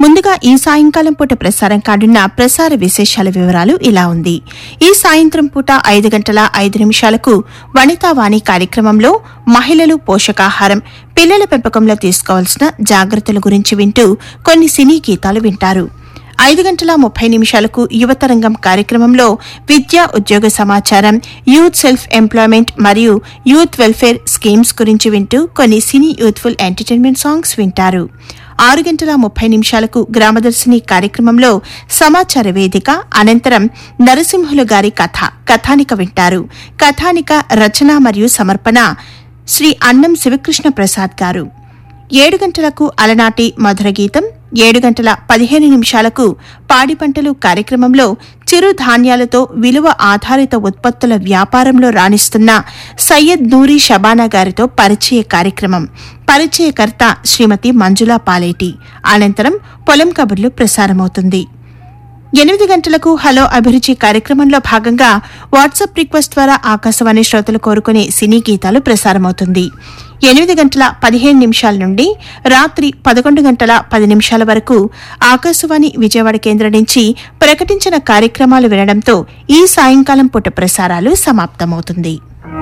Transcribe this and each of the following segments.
ముందుగా ఈ సాయంకాలం పూట ప్రసారం కానున్న ప్రసార విశేషాల వివరాలు ఇలా ఉంది ఈ సాయంత్రం పూట ఐదు గంటల ఐదు నిమిషాలకు వనితావాణి కార్యక్రమంలో మహిళలు పోషకాహారం పిల్లల పెంపకంలో తీసుకోవాల్సిన జాగ్రత్తల గురించి వింటూ కొన్ని సినీ గీతాలు వింటారు ఐదు గంటల ముప్పై నిమిషాలకు యువతరంగం కార్యక్రమంలో విద్యా ఉద్యోగ సమాచారం యూత్ సెల్ఫ్ ఎంప్లాయ్మెంట్ మరియు యూత్ వెల్ఫేర్ స్కీమ్స్ గురించి వింటూ కొన్ని సినీ యూత్ఫుల్ ఎంటర్టైన్మెంట్ సాంగ్స్ వింటారు ఆరు గంటల ముప్పై నిమిషాలకు గ్రామదర్శిని కార్యక్రమంలో సమాచార వేదిక అనంతరం నరసింహులు గారి కథ కథానిక వింటారు కథానిక రచన మరియు సమర్పణ శ్రీ అన్నం శివకృష్ణ ప్రసాద్ గారు ఏడు గంటలకు అలనాటి మధుర గీతం ఏడు గంటల పదిహేను నిమిషాలకు పాడి పంటలు కార్యక్రమంలో చిరు ధాన్యాలతో విలువ ఆధారిత ఉత్పత్తుల వ్యాపారంలో రాణిస్తున్న సయ్యద్ నూరి షబానా గారితో పరిచయ కార్యక్రమం పరిచయకర్త శ్రీమతి మంజులా పాలేటి అనంతరం పొలం కబుర్లు ప్రసారమవుతుంది ఎనిమిది గంటలకు హలో అభిరుచి కార్యక్రమంలో భాగంగా వాట్సాప్ రిక్వెస్ట్ ద్వారా ఆకాశవాణి శ్రోతలు కోరుకునే సినీ గీతాలు ప్రసారమవుతుంది ఎనిమిది గంటల పదిహేను నిమిషాల నుండి రాత్రి పదకొండు గంటల పది నిమిషాల వరకు ఆకాశవాణి విజయవాడ కేంద్రం నుంచి ప్రకటించిన కార్యక్రమాలు వినడంతో ఈ సాయంకాలం పూట ప్రసారాలు సమాప్తమవుతుంది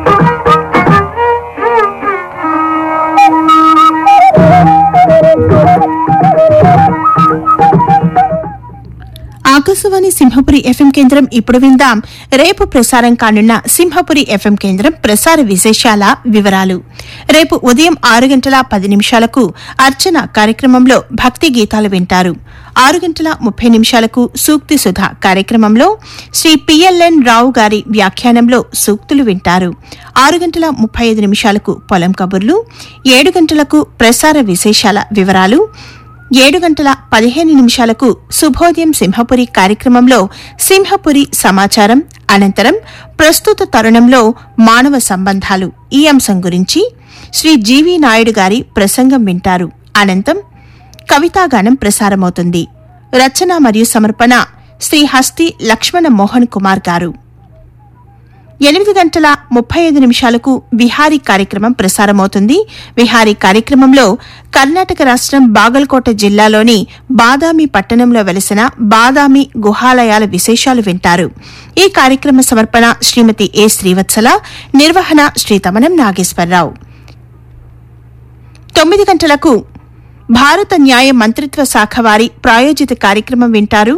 ఆకాశవాణి సింహపురి ఎఫ్ఎం కేంద్రం ఇప్పుడు విందాం రేపు ప్రసారం కానున్న సింహపురి ఎఫ్ఎం కేంద్రం ప్రసార విశేషాల వివరాలు రేపు ఉదయం ఆరు గంటల పది నిమిషాలకు అర్చన కార్యక్రమంలో భక్తి గీతాలు వింటారు ఆరు గంటల ముప్పై నిమిషాలకు సూక్తి సుధ కార్యక్రమంలో శ్రీ పిఎల్ఎన్ రావు గారి వ్యాఖ్యానంలో సూక్తులు వింటారు ఆరు గంటల ముప్పై ఐదు నిమిషాలకు పొలం కబుర్లు ఏడు గంటలకు ప్రసార విశేషాల వివరాలు ఏడు గంటల పదిహేను నిమిషాలకు శుభోదయం సింహపురి కార్యక్రమంలో సింహపురి సమాచారం అనంతరం ప్రస్తుత తరుణంలో మానవ సంబంధాలు ఈ అంశం గురించి శ్రీ జీవి నాయుడు గారి ప్రసంగం వింటారు అనంతం కవితాగానం ప్రసారమవుతుంది రచన మరియు సమర్పణ శ్రీ హస్తి లక్ష్మణ మోహన్ కుమార్ గారు ఎనిమిది గంటల ముప్పై ఐదు నిమిషాలకు విహారీ కార్యక్రమం ప్రసారమవుతుంది విహారీ కార్యక్రమంలో కర్ణాటక రాష్ట్రం బాగల్కోట జిల్లాలోని బాదామి పట్టణంలో వెలసిన బాదామి గుహాలయాల విశేషాలు వింటారు ఈ కార్యక్రమ సమర్పణ శ్రీమతి ఏ శ్రీవత్సల నిర్వహణ శ్రీ తమనం నాగేశ్వరరావు తొమ్మిది గంటలకు భారత న్యాయ మంత్రిత్వ శాఖ వారి ప్రాయోజిత కార్యక్రమం వింటారు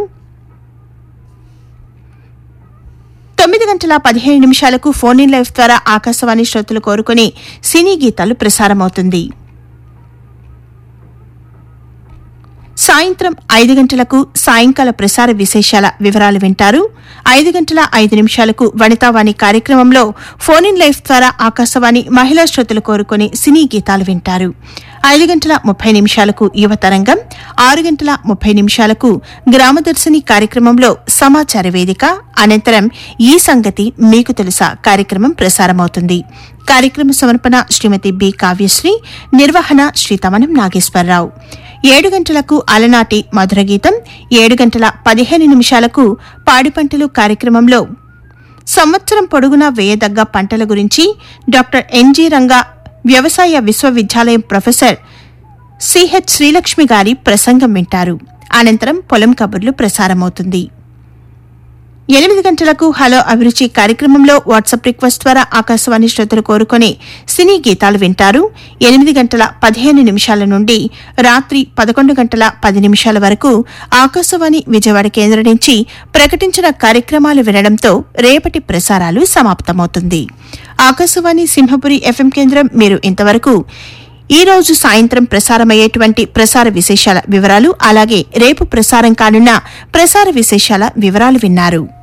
తొమ్మిది గంటల పదిహేను నిమిషాలకు ఫోన్ ఇన్ లైఫ్ ద్వారా ఆకాశవాణి శ్రోతలు కోరుకుని సినీ గీతాలు ప్రసారమవుతుంది సాయంత్రం ఐదు గంటలకు సాయంకాల ప్రసార విశేషాల వివరాలు వింటారు ఐదు గంటల ఐదు నిమిషాలకు వనితావాణి కార్యక్రమంలో ఫోన్ ఇన్ లైఫ్ ద్వారా ఆకాశవాణి మహిళా శ్రోతలు కోరుకుని సినీ గీతాలు వింటారు ఐదు గంటల ముప్పై నిమిషాలకు యువతరంగం ఆరు గంటల ముప్పై నిమిషాలకు గ్రామదర్శిని కార్యక్రమంలో సమాచార వేదిక అనంతరం ఈ సంగతి మీకు తెలుసా కార్యక్రమం ప్రసారమవుతుంది కార్యక్రమ సమర్పణ శ్రీమతి బి కావ్యశ్రీ నిర్వహణ శ్రీ తమనం నాగేశ్వరరావు ఏడు గంటలకు అలనాటి మధుర గీతం ఏడు గంటల పదిహేను నిమిషాలకు పాడి పంటలు కార్యక్రమంలో సంవత్సరం పొడుగునా వేయదగ్గ పంటల గురించి డాక్టర్ ఎన్జీ రంగా వ్యవసాయ విశ్వవిద్యాలయం ప్రొఫెసర్ సిహెచ్ శ్రీలక్ష్మి గారి ప్రసంగం వింటారు అనంతరం పొలం కబుర్లు ప్రసారమవుతుంది ఎనిమిది గంటలకు హలో అభిరుచి కార్యక్రమంలో వాట్సాప్ రిక్వెస్ట్ ద్వారా ఆకాశవాణి శ్రోతలు కోరుకొని సినీ గీతాలు వింటారు ఎనిమిది గంటల పదిహేను నిమిషాల నుండి రాత్రి పదకొండు గంటల పది నిమిషాల వరకు ఆకాశవాణి విజయవాడ కేంద్రం నుంచి ప్రకటించిన కార్యక్రమాలు వినడంతో రేపటి ప్రసారాలు సమాప్తమవుతుంది ఆకాశవాణి సింహపురి ఎఫ్ఎం కేంద్రం మీరు ఇంతవరకు ఈ రోజు సాయంత్రం ప్రసారమయ్యేటువంటి ప్రసార విశేషాల వివరాలు అలాగే రేపు ప్రసారం కానున్న ప్రసార విశేషాల వివరాలు విన్నారు